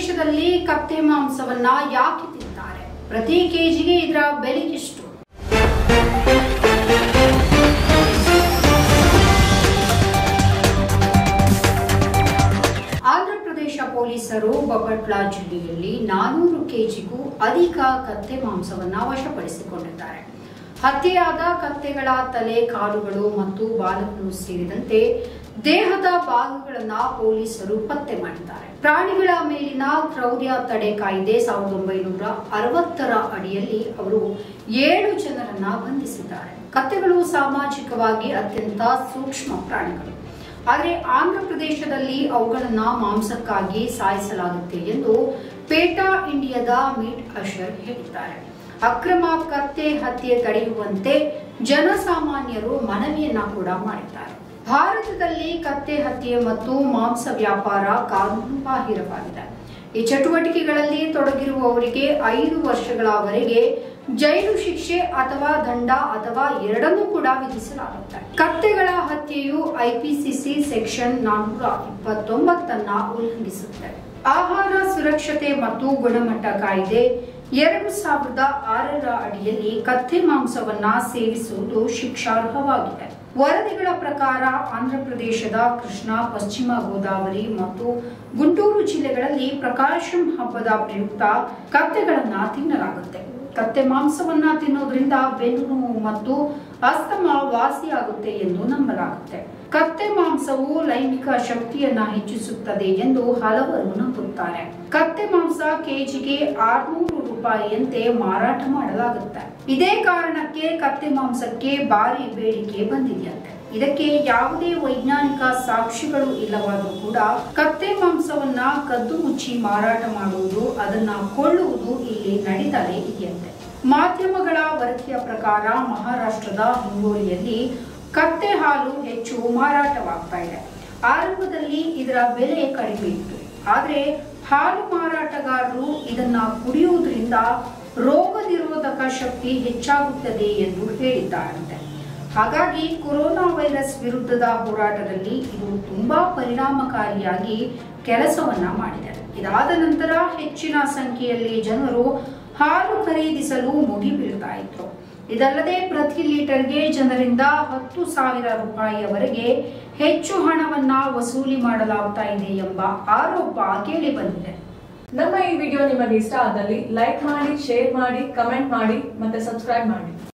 ಪ್ರದೇಶದಲ್ಲಿ ಕತ್ತೆ ಮಾಂಸವನ್ನ ಯಾಕೆ ತಿಂತಾರೆ ಪ್ರತಿ ಕೆಜಿಗೆ ಇದರ ಬೆಲೆ ಎಷ್ಟು ಆಂಧ್ರಪ್ರದೇಶ ಪೊಲೀಸರು ಬಪಟ್ಲ ಜಿಲ್ಲೆಯಲ್ಲಿ ನಾನೂರು ಕೆಜಿಗೂ ಅಧಿಕ ಕತ್ತೆ ಮಾಂಸವನ್ನ ವಶಪಡಿಸಿಕೊಂಡಿದ್ದಾರೆ ಹತ್ಯೆಯಾದ ಕತ್ತೆಗಳ ತಲೆ ಕಾಲುಗಳು ಮತ್ತು ಬಾಲಗಳು ಸೇರಿದಂತೆ ದೇಹದ ಭಾಗಗಳನ್ನ ಪೊಲೀಸರು ಪತ್ತೆ ಮಾಡಿದ್ದಾರೆ ಪ್ರಾಣಿಗಳ ಮೇಲಿನ ಕ್ರೌರ್ಯ ತಡೆ ಕಾಯ್ದೆ ಸಾವಿರದ ಒಂಬೈನೂರ ಅರವತ್ತರ ಅಡಿಯಲ್ಲಿ ಅವರು ಏಳು ಜನರನ್ನ ಬಂಧಿಸಿದ್ದಾರೆ ಕತ್ತೆಗಳು ಸಾಮಾಜಿಕವಾಗಿ ಅತ್ಯಂತ ಸೂಕ್ಷ್ಮ ಪ್ರಾಣಿಗಳು ಆದರೆ ಆಂಧ್ರ ಪ್ರದೇಶದಲ್ಲಿ ಅವುಗಳನ್ನ ಮಾಂಸಕ್ಕಾಗಿ ಸಾಯಿಸಲಾಗುತ್ತೆ ಎಂದು ಪೇಟಾ ಇಂಡಿಯಾದ ಮೀಟ್ ಅಶರ್ ಹೇಳಿದ್ದಾರೆ ಅಕ್ರಮ ಕತ್ತೆ ಹತ್ಯೆ ತಡೆಯುವಂತೆ ಜನಸಾಮಾನ್ಯರು ಮನವಿಯನ್ನ ಕೂಡ ಮಾಡಿದ್ದಾರೆ ಭಾರತದಲ್ಲಿ ಕತ್ತೆ ಹತ್ಯೆ ಮತ್ತು ಮಾಂಸ ವ್ಯಾಪಾರ ಕಾನೂನು ಬಾಹಿರವಾಗಿದೆ ಈ ಚಟುವಟಿಕೆಗಳಲ್ಲಿ ತೊಡಗಿರುವವರಿಗೆ ಐದು ವರ್ಷಗಳವರೆಗೆ ಜೈಲು ಶಿಕ್ಷೆ ಅಥವಾ ದಂಡ ಅಥವಾ ಎರಡನ್ನೂ ಕೂಡ ವಿಧಿಸಲಾಗುತ್ತೆ ಕತ್ತೆಗಳ ಹತ್ಯೆಯು ಐಪಿಸಿಸಿ ಸೆಕ್ಷನ್ ನಾನ್ನೂರ ಇಪ್ಪತ್ತೊಂಬತ್ತನ್ನ ಉಲ್ಲಂಘಿಸುತ್ತೆ ಆಹಾರ ಸುರಕ್ಷತೆ ಮತ್ತು ಗುಣಮಟ್ಟ ಕಾಯ್ದೆ ಎರಡು ಸಾವಿರದ ಆರರ ಅಡಿಯಲ್ಲಿ ಕತ್ತೆ ಮಾಂಸವನ್ನ ಸೇವಿಸುವುದು ಶಿಕ್ಷಾರ್ಹವಾಗಿದೆ ವರದಿಗಳ ಪ್ರಕಾರ ಆಂಧ್ರಪ್ರದೇಶದ ಕೃಷ್ಣ ಪಶ್ಚಿಮ ಗೋದಾವರಿ ಮತ್ತು ಗುಂಟೂರು ಜಿಲ್ಲೆಗಳಲ್ಲಿ ಪ್ರಕಾಶಂ ಹಬ್ಬದ ಪ್ರಯುಕ್ತ ಕತ್ತೆಗಳನ್ನ ತಿನ್ನಲಾಗುತ್ತೆ ಕತ್ತೆ ಮಾಂಸವನ್ನ ತಿನ್ನೋದ್ರಿಂದ ಬೆನ್ನು ನೋವು ಮತ್ತು ಅಸ್ತಮ ವಾಸಿಯಾಗುತ್ತೆ ಎಂದು ನಂಬಲಾಗುತ್ತೆ ಕತ್ತೆ ಮಾಂಸವು ಲೈಂಗಿಕ ಶಕ್ತಿಯನ್ನ ಹೆಚ್ಚಿಸುತ್ತದೆ ಎಂದು ಹಲವರು ನಂಬುತ್ತಾರೆ ಕತ್ತೆ ಮಾಂಸ ಕೆಜಿಗೆ ಆರ್ನೂರು ರೂಪಾಯಿಯಂತೆ ಮಾರಾಟ ಮಾಡಲಾಗುತ್ತೆ ಇದೇ ಕಾರಣಕ್ಕೆ ಕತ್ತೆ ಮಾಂಸಕ್ಕೆ ಭಾರಿ ಬೇಡಿಕೆ ಬಂದಿದೆಯಂತೆ ಇದಕ್ಕೆ ಯಾವುದೇ ವೈಜ್ಞಾನಿಕ ಸಾಕ್ಷಿಗಳು ಇಲ್ಲವಾದರೂ ಕೂಡ ಕತ್ತೆ ಮಾಂಸವನ್ನ ಕದ್ದು ಮುಚ್ಚಿ ಮಾರಾಟ ಮಾಡುವುದು ಅದನ್ನ ಕೊಳ್ಳುವುದು ಇಲ್ಲಿ ನಡೀತಲೇ ಇದೆಯಂತೆ ಮಾಧ್ಯಮಗಳ ವರದಿಯ ಪ್ರಕಾರ ಮಹಾರಾಷ್ಟ್ರದ ಹಿಂಗೋಲಿಯಲ್ಲಿ ಕತ್ತೆ ಹಾಲು ಹೆಚ್ಚು ಮಾರಾಟವಾಗ್ತಾ ಇದೆ ಆರಂಭದಲ್ಲಿ ಇದರ ಬೆಲೆ ಕಡಿಮೆ ಇತ್ತು ಆದರೆ ಹಾಲು ಮಾರಾಟಗಾರರು ಇದನ್ನ ಕುಡಿಯುವುದರಿಂದ ರೋಗ ನಿರೋಧಕ ಶಕ್ತಿ ಹೆಚ್ಚಾಗುತ್ತದೆ ಎಂದು ಹೇಳಿದ್ದಾರಂತೆ ಹಾಗಾಗಿ ಕೊರೋನಾ ವೈರಸ್ ವಿರುದ್ಧದ ಹೋರಾಟದಲ್ಲಿ ಇದು ತುಂಬಾ ಪರಿಣಾಮಕಾರಿಯಾಗಿ ಕೆಲಸವನ್ನ ಮಾಡಿದೆ ಇದಾದ ನಂತರ ಹೆಚ್ಚಿನ ಸಂಖ್ಯೆಯಲ್ಲಿ ಜನರು ಹಾಲು ಖರೀದಿಸಲು ಮುಗಿಬೀಳ್ತಾ ಇದ್ರು ಇದಲ್ಲದೆ ಪ್ರತಿ ಲೀಟರ್ಗೆ ಜನರಿಂದ ಹತ್ತು ಸಾವಿರ ರೂಪಾಯಿಯವರೆಗೆ ಹೆಚ್ಚು ಹಣವನ್ನ ವಸೂಲಿ ಮಾಡಲಾಗ್ತಾ ಇದೆ ಎಂಬ ಆರೋಪ ಕೇಳಿ ಬಂದಿದೆ ನಮ್ಮ ಈ ವಿಡಿಯೋ ನಿಮಗೆ ಇಷ್ಟ ಆದಲ್ಲಿ ಲೈಕ್ ಮಾಡಿ ಶೇರ್ ಮಾಡಿ ಕಮೆಂಟ್ ಮಾಡಿ ಮತ್ತೆ ಸಬ್ಸ್ಕ್ರೈಬ್ ಮಾಡಿ